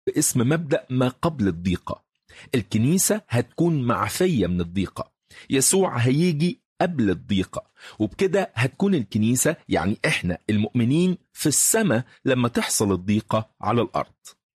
باسم مبدأ ما قبل الضيقة الكنيسة هتكون معفية من الضيقة يسوع هيجي قبل الضيقة وبكده هتكون الكنيسة يعني احنا المؤمنين في السماء لما تحصل الضيقة على الأرض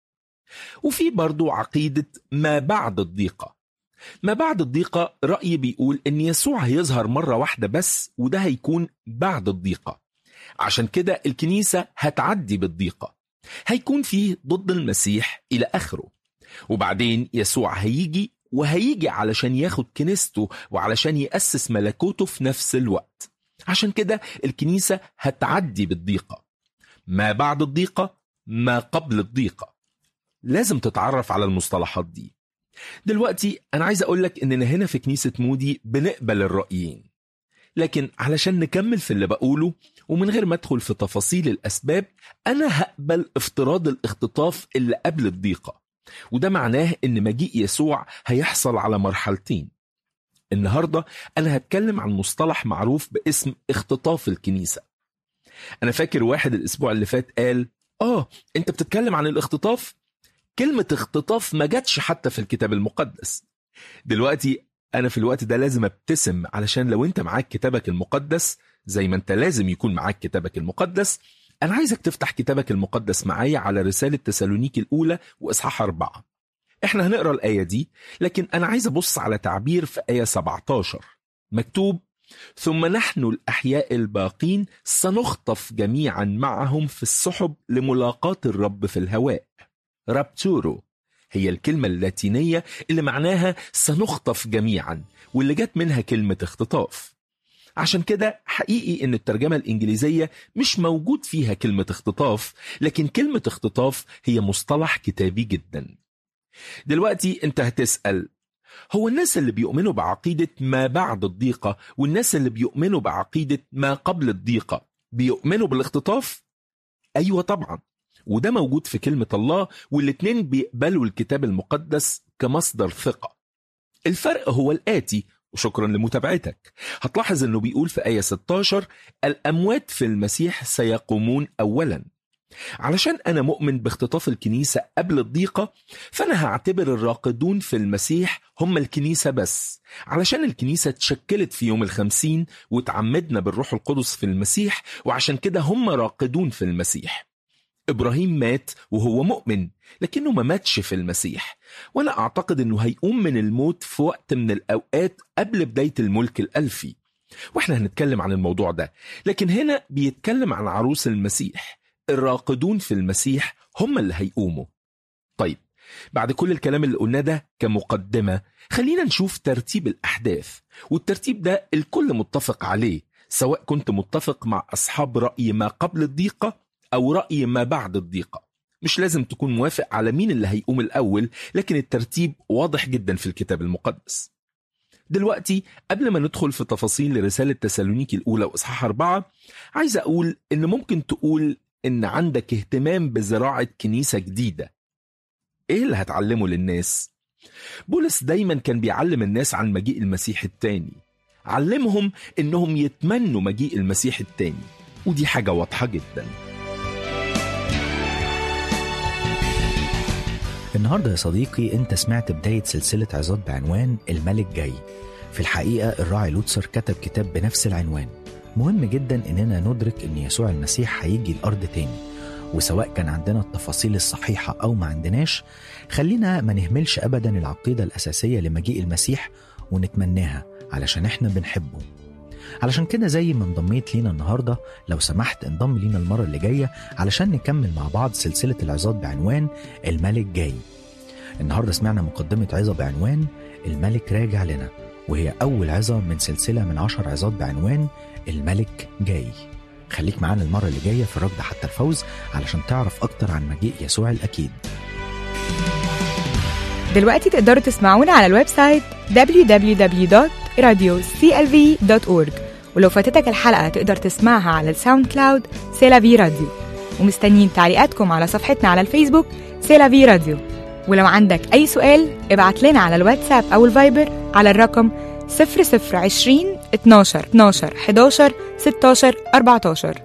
وفي برضو عقيدة ما بعد الضيقة ما بعد الضيقة رأي بيقول إن يسوع هيظهر مرة واحدة بس وده هيكون بعد الضيقة عشان كده الكنيسة هتعدي بالضيقة هيكون فيه ضد المسيح إلى آخره وبعدين يسوع هيجي وهيجي علشان ياخد كنيسته وعلشان يأسس ملكوته في نفس الوقت عشان كده الكنيسة هتعدي بالضيقة ما بعد الضيقة ما قبل الضيقة لازم تتعرف على المصطلحات دي دلوقتي أنا عايز أقولك إننا هنا في كنيسة مودي بنقبل الرأيين لكن علشان نكمل في اللي بقوله ومن غير ما ادخل في تفاصيل الأسباب أنا هقبل افتراض الاختطاف اللي قبل الضيقة وده معناه ان مجيء يسوع هيحصل على مرحلتين النهارده انا هتكلم عن مصطلح معروف باسم اختطاف الكنيسه انا فاكر واحد الاسبوع اللي فات قال اه انت بتتكلم عن الاختطاف كلمه اختطاف ما جاتش حتى في الكتاب المقدس دلوقتي انا في الوقت ده لازم ابتسم علشان لو انت معاك كتابك المقدس زي ما انت لازم يكون معاك كتابك المقدس أنا عايزك تفتح كتابك المقدس معايا على رسالة تسالونيكي الأولى وإصحاح أربعة إحنا هنقرأ الآية دي لكن أنا عايز أبص على تعبير في آية 17 مكتوب ثم نحن الأحياء الباقين سنخطف جميعا معهم في السحب لملاقاة الرب في الهواء رابتورو هي الكلمة اللاتينية اللي معناها سنخطف جميعا واللي جت منها كلمة اختطاف عشان كده حقيقي ان الترجمة الانجليزية مش موجود فيها كلمة اختطاف لكن كلمة اختطاف هي مصطلح كتابي جدا دلوقتي انت هتسأل هو الناس اللي بيؤمنوا بعقيدة ما بعد الضيقة والناس اللي بيؤمنوا بعقيدة ما قبل الضيقة بيؤمنوا بالاختطاف؟ أيوة طبعا وده موجود في كلمة الله والاتنين بيقبلوا الكتاب المقدس كمصدر ثقة الفرق هو الآتي وشكرا لمتابعتك هتلاحظ انه بيقول في آية 16 الأموات في المسيح سيقومون أولا علشان أنا مؤمن باختطاف الكنيسة قبل الضيقة فأنا هعتبر الراقدون في المسيح هم الكنيسة بس علشان الكنيسة اتشكلت في يوم الخمسين وتعمدنا بالروح القدس في المسيح وعشان كده هم راقدون في المسيح إبراهيم مات وهو مؤمن لكنه ما ماتش في المسيح وأنا أعتقد أنه هيقوم من الموت في وقت من الأوقات قبل بداية الملك الألفي وإحنا هنتكلم عن الموضوع ده لكن هنا بيتكلم عن عروس المسيح الراقدون في المسيح هم اللي هيقوموا طيب بعد كل الكلام اللي قلناه ده كمقدمة خلينا نشوف ترتيب الأحداث والترتيب ده الكل متفق عليه سواء كنت متفق مع أصحاب رأي ما قبل الضيقة أو رأي ما بعد الضيقة مش لازم تكون موافق على مين اللي هيقوم الأول لكن الترتيب واضح جدا في الكتاب المقدس دلوقتي قبل ما ندخل في تفاصيل رسالة تسالونيكي الأولى وإصحاح أربعة عايز أقول إن ممكن تقول إن عندك اهتمام بزراعة كنيسة جديدة إيه اللي هتعلمه للناس؟ بولس دايما كان بيعلم الناس عن مجيء المسيح التاني علمهم إنهم يتمنوا مجيء المسيح التاني ودي حاجة واضحة جداً النهارده يا صديقي انت سمعت بداية سلسلة عظات بعنوان الملك جاي في الحقيقة الراعي لوتسر كتب كتاب بنفس العنوان مهم جدا اننا ندرك ان يسوع المسيح هيجي الارض تاني وسواء كان عندنا التفاصيل الصحيحة او ما عندناش خلينا ما نهملش ابدا العقيدة الاساسية لمجيء المسيح ونتمناها علشان احنا بنحبه علشان كده زي ما انضميت لينا النهارده لو سمحت انضم لينا المره اللي جايه علشان نكمل مع بعض سلسله العظات بعنوان الملك جاي. النهارده سمعنا مقدمه عظه بعنوان الملك راجع لنا وهي اول عظه من سلسله من عشر عظات بعنوان الملك جاي. خليك معانا المره اللي جايه في الركض حتى الفوز علشان تعرف اكتر عن مجيء يسوع الاكيد. دلوقتي تقدروا تسمعونا على الويب سايت www.radioclv.org ولو فاتتك الحلقة تقدر تسمعها على الساوند كلاود سيلافي راديو ومستنيين تعليقاتكم على صفحتنا على الفيسبوك سيلافي راديو ولو عندك أي سؤال ابعت لنا على الواتساب أو الفايبر على الرقم 0020 12 12 11 16 14